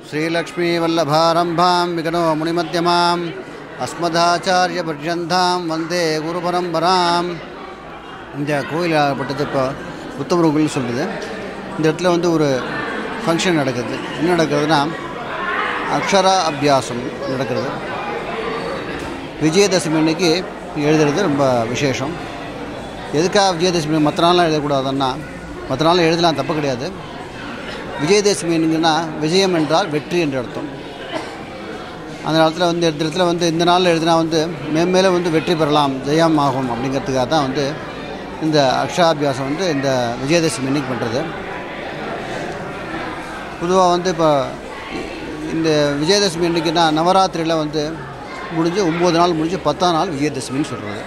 श्रीलक्ष्मीवल्लभारम्भां विघ्नो मुनिमध्यमाम् अस्मदाचार्यपर्यन्तां वन्दे குருபரம்பராம் இந்த கோயில் ஆகப்பட்டது இப்போ உத்தமர் கோயில் சொல்லுது இந்த இடத்துல வந்து ஒரு ஃபங்க்ஷன் நடக்குது என்ன நடக்கிறதுனா அக்ஷரா அபியாசம் நடக்கிறது விஜயதசமி அன்னைக்கு எழுதுறது ரொம்ப விசேஷம் எதுக்காக விஜயதசமி மற்ற நாள்லாம் எழுதக்கூடாதுன்னா மற்ற நாள் எழுதலாம் தப்பு கிடையாது விஜயதசமிங்கன்னா விஜயம் என்றால் வெற்றி என்ற அர்த்தம் அந்த காலத்தில் வந்து இந்த இடத்துல வந்து இந்த நாளில் எழுதினா வந்து மேம்மேலே வந்து வெற்றி பெறலாம் ஜெயம் ஆகும் அப்படிங்கிறதுக்காக தான் வந்து இந்த அக்ஷராபியாசம் வந்து இந்த விஜயதசமி இன்னைக்கு பண்ணுறது பொதுவாக வந்து இப்போ இந்த விஜயதசமி அன்றைக்கினா நவராத்திரியில் வந்து முடிஞ்சு ஒம்பது நாள் முடிஞ்சு பத்தாம் நாள் விஜயதசமின்னு சொல்கிறது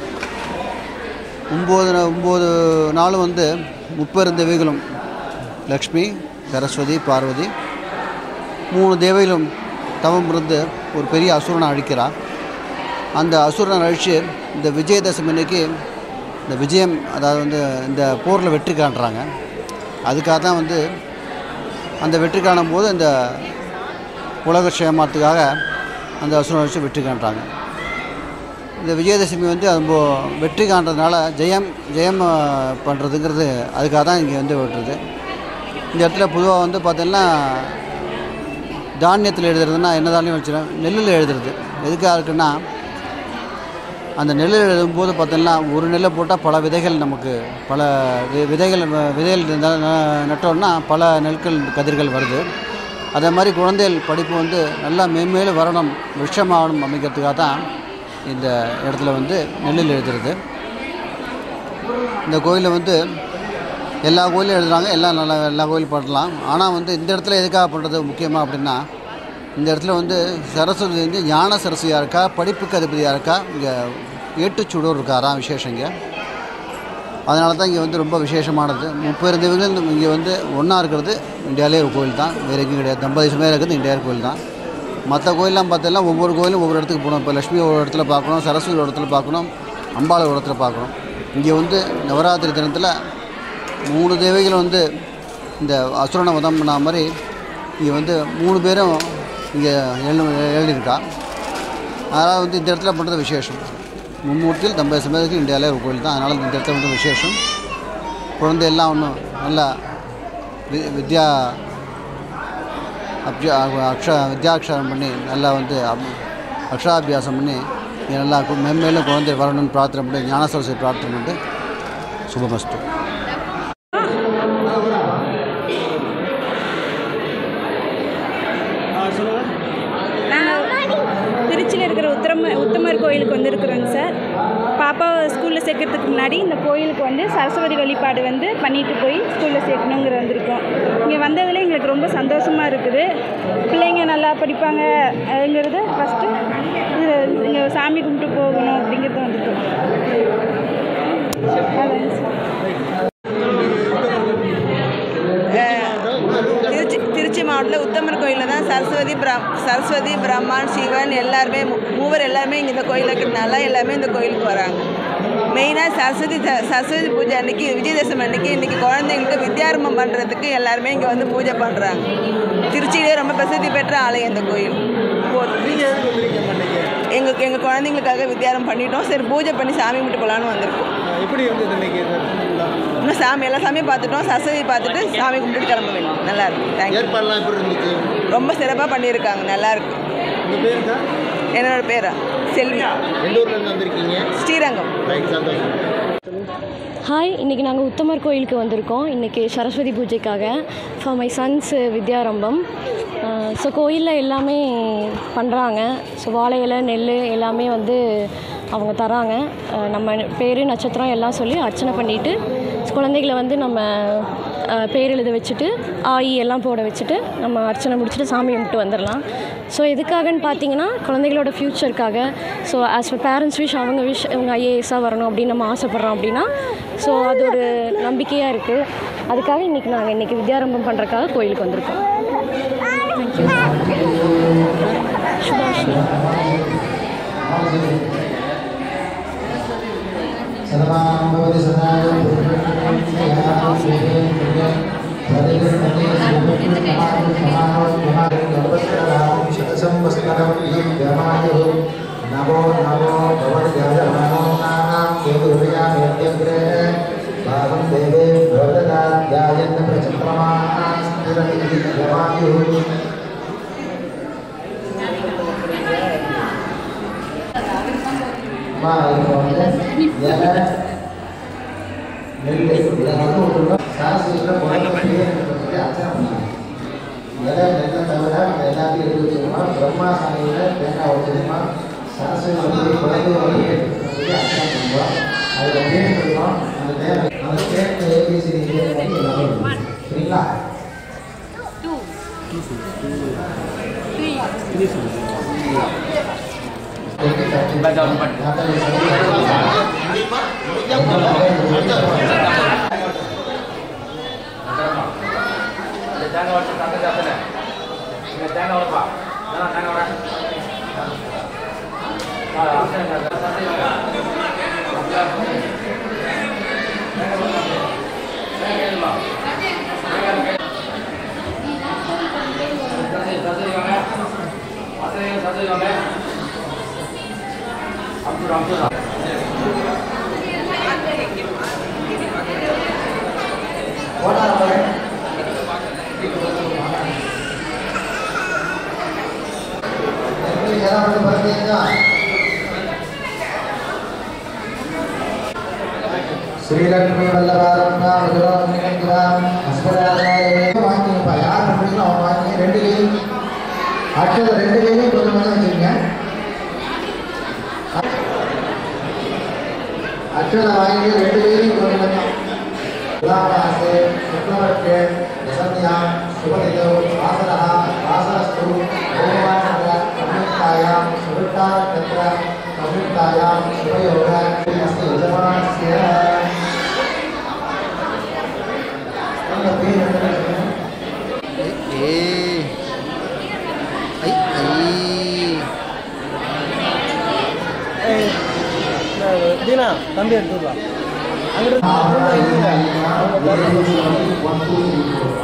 ஒம்பது நா- ஒம்பது நாளும் வந்து முப்பெருந்தேவிகளும் லக்ஷ்மி சரஸ்வதி பார்வதி மூணு தேவைகளும் தவம் இருந்து ஒரு பெரிய அசுரனை அழிக்கிறார் அந்த அசுரனை அழித்து இந்த விஜயதசமி அன்னைக்கு இந்த விஜயம் அதாவது வந்து இந்த போரில் வெற்றி காண்றாங்க அதுக்காக தான் வந்து அந்த வெற்றி காணும் போது இந்த உலக க்ஷேமத்துக்காக அந்த அசுரனை வச்சு வெற்றி காண்றாங்க இந்த விஜயதசமி வந்து ரொம்ப வெற்றி காண்றதுனால ஜெயம் ஜெயம் பண்ணுறதுங்கிறது அதுக்காக தான் இங்கே வந்து விட்டுறது இந்த இடத்துல பொதுவாக வந்து பார்த்தீங்கன்னா தானியத்தில் எழுதுறதுன்னா என்ன தானியம் வச்சுருவேன் நெல்லில் எழுதுறது எதுக்காக இருக்குன்னா அந்த நெல்லில் எழுதும்போது பார்த்தீங்கன்னா ஒரு நெல்லை போட்டால் பல விதைகள் நமக்கு பல வி- விதைகள் வ- விதைகள் இருந்தா- ந- நட்டோம்னா பல நெற்கள் கதிர்கள் வருது அதே மாதிரி குழந்தைகள் படிப்பு வந்து நல்லா மேன்மேலும் வரணும் விஷமாகணும் அமைக்கிறதுக்காக தான் இந்த இடத்துல வந்து நெல்லில் எழுதுறது இந்த கோயிலில் வந்து எல்லா கோயிலும் எழுதுறாங்க எல்லாம் நல்லா எல்லா கோயிலும் பண்ணலாம் ஆனால் வந்து இந்த இடத்துல எதுக்காக பண்ணுறது முக்கியமாக அப்படின்னா இந்த இடத்துல வந்து சரஸ்வதி வந்து ஞான சரஸ்வதியாக இருக்கா படிப்புக்கு அதிபதியாக இருக்கா இங்கே ஏட்டுச்சூடூர் இருக்காராம் விசேஷம் இங்கே அதனால தான் இங்கே வந்து ரொம்ப விசேஷமானது முப்பது தெய்வங்கள் இங்கே வந்து ஒன்றா இருக்கிறது இந்தியாவிலே ஒரு கோயில் தான் வேறு எங்கேயும் கிடையாது தம்பதி மேலே இருக்கிறது இந்தியாவில் கோயில் தான் மற்ற கோயிலெலாம் பார்த்தோம்னா ஒவ்வொரு கோயிலும் ஒவ்வொரு இடத்துக்கு போகணும் இப்போ லட்சுமி ஒரு இடத்துல பார்க்கணும் சரஸ்வதி ஒரு இடத்துல பார்க்கணும் அம்பாள் ஒரு இடத்துல பார்க்கணும் இங்கே வந்து நவராத்திரி தினத்தில் மூணு தேவைகள் வந்து இந்த அசுரனை வதம் பண்ண மாதிரி இங்கே வந்து மூணு பேரும் இங்கே எழு எழுதியிருக்கா அதனால் வந்து இந்த இடத்துல பண்ணுறது விசேஷம் மும்மூர்த்தியில் தம்பதி சமயத்துக்கு இந்தியாவிலே ஒரு கோயில் தான் அதனால் இந்த இடத்துல வந்து விசேஷம் குழந்தை எல்லாம் ஒன்றும் நல்லா வி வித்யா அப்ஜா அக்ஷ வித்யாட்சாரம் பண்ணி நல்லா வந்து அப்- அக்ஷராபியாசம் பண்ணி இங்கே நல்லா கு- மென்மேலும் குழந்தை வரணும்னு பிரார்த்தனை பண்ணி ஞான சரஸ்வதி பிரார்த்தனை பண்ணிட்டு சுபமஸ்து திருச்சியில் இருக்கிற உத்தம உத்தமர் கோயிலுக்கு வந்திருக்கிறோங்க சார் பாப்பாவை ஸ்கூலில் சேர்க்கறதுக்கு முன்னாடி இந்த கோயிலுக்கு வந்து சரஸ்வதி வழிபாடு வந்து பண்ணிட்டு போய் ஸ்கூலில் சேர்க்கணுங்கிற வந்திருக்கோம் இங்கே வந்ததில் எங்களுக்கு ரொம்ப சந்தோஷமாக இருக்குது பிள்ளைங்க நல்லா படிப்பாங்கங்கிறது ஃபஸ்ட்டு இது இங்கே சாமி கும்பிட்டு போகணும் அப்படிங்கிறது வந்திருக்கோம் அதாங்க சார் திருச்சி திருச்சி மாவட்டத்தில் உத்தமர் கோயிலில் தான் சரஸ்வதி பிர சரஸ்வதி பிரம்மான் சிவன் எல்லாருமே மூ- மூவர் எல்லாருமே இங்கே இந்த கோயில் இருக்கிறதுனால எல்லாமே இந்த கோயிலுக்கு வராங்க மெயினாக சரஸ்வதி த- சரஸ்வதி பூஜை அன்னைக்கு விஜயதசமி அன்னைக்கு இன்றைக்கி குழந்தைங்களுக்கு வித்யாரம்பம் பண்ணுறதுக்கு எல்லாருமே இங்கே வந்து பூஜை பண்ணுறாங்க திருச்சியிலே ரொம்ப பிரசித்தி பெற்ற ஆலயம் இந்த கோயில் எங்கள் எங்கள் குழந்தைங்களுக்காக வித்யாரம் பண்ணிட்டோம் சரி பூஜை பண்ணி சாமி கும்பிட்டு போகலான்னு வந்திருக்கோம் எப்படி இருந்தது இன்னைக்கு இது? இன்னும் சாமி எல்லா சாமியும் பார்த்துட்டோம் சரஸ்வதி பார்த்துட்டு சாமி கும்பிட்டு கிளம்ப வேண்டும் நல்லா இருக்கு தேங்க்யூ ஏற்பாடுலாம் எப்படி இருந்துச்சு ரொம்ப சிறப்பாக பண்ணியிருக்காங்க நல்லா இருக்கு உங்கள் பேர் தான் என்னோட பேரா செல்வி எந்த ஊர்லேருந்து வந்திருக்கீங்க ஸ்ரீரங்கம் ரைட் சந்தோஷம் ஹாய் இன்றைக்கி நாங்கள் உத்தமர் கோயிலுக்கு வந்திருக்கோம் இன்றைக்கி சரஸ்வதி பூஜைக்காக for my sons Vidyarambham so கோயிலில் எல்லாமே பண்ணுறாங்க ஸோ வாழை இலை நெல் எல்லாமே வந்து அவங்க தராங்க அஹ் நம்ம பேர் நட்சத்திரம் எல்லாம் சொல்லி அர்ச்சனை பண்ணிவிட்டு குழந்தைகளை வந்து நம்ம அஹ், பேர் எழுத வச்சுட்டு ஆயி எல்லாம் போட வச்சுட்டு நம்ம அர்ச்சனை முடிச்சுட்டு சாமி கும்பிட்டு வந்துடலாம் ஸோ எதுக்காகன்னு பார்த்தீங்கன்னா குழந்தைகளோட ஃப்யூச்சருக்காக so as a parents wish அவங்க விஷ் இவங்க ஐஏஎஸ்ஸாக வரணும் அப்படின்னு நம்ம ஆசைப்பட்றோம் அப்படின்னா ஸோ அது ஒரு நம்பிக்கையாக இருக்குது அதுக்காக இன்றைக்கி நாங்கள் இன்றைக்கி வித்யாரம்பம் பண்ணுறக்காக கோயிலுக்கு வந்திருக்கோம் தேங்க்யூ சுபாஷினி சதமாம் அம்மா இப்போ வந்து இலை நெல் இதை வந்து ஒரு சாஸ்திரத்தில் குழந்தைங்க அர்ச்சனை பண்ணாங்க இலை நெல்லை தவிர அந்த எல்லாத்தையும் எடுத்து வச்சுக்கணும் பிரம்மா சாமியில் தேங்காய் வச்சுக்கணும் சரஸ்வதி வந்து குழந்தை வந்து அர்ச்சனை பண்ணுவோம் அதில் தேன் இருக்கும் அந்த தேன் அந்த தேன் ஏபிசிடி தேன் வந்து எல்லாமே இருக்கும். சரிங்களா போட்டா நம்பரு எப்படி ஏதாவது பார்த்தீங்கன்னா ஸ்ரீலக்ஷ்மி வல்லபாரம்னா மதுராம் அஸ்மராஜாயே வாங்கிப்பா யார் முடியல அவன் வாங்கி ரெண்டு கையும் அடுத்தது ரெண்டு கையிலையும் கொஞ்சம் கொஞ்சம் வச்சுருங்க அச்சதை வாங்கி ரெண்டு கையிலையும் கொஞ்சம் கொஞ்சம் துலாமாசே சுக்லவர்க்கே வசந்தியாம் சுபதிதோ வாசரः வாசரஸ்து ஓமானக சம்யுக்தாயாம் சுருட்டா தத்ர சம்யுக்தாயாம் சுபயோக அஸ்தி யஜமானஸ்ய உங்க பேர் என்ன சொல்லுங்க? ஏ ஐ ஐ தீனா தம்பி எடுத்துக்கலாம் அங்கிட்டு One, two, three, four.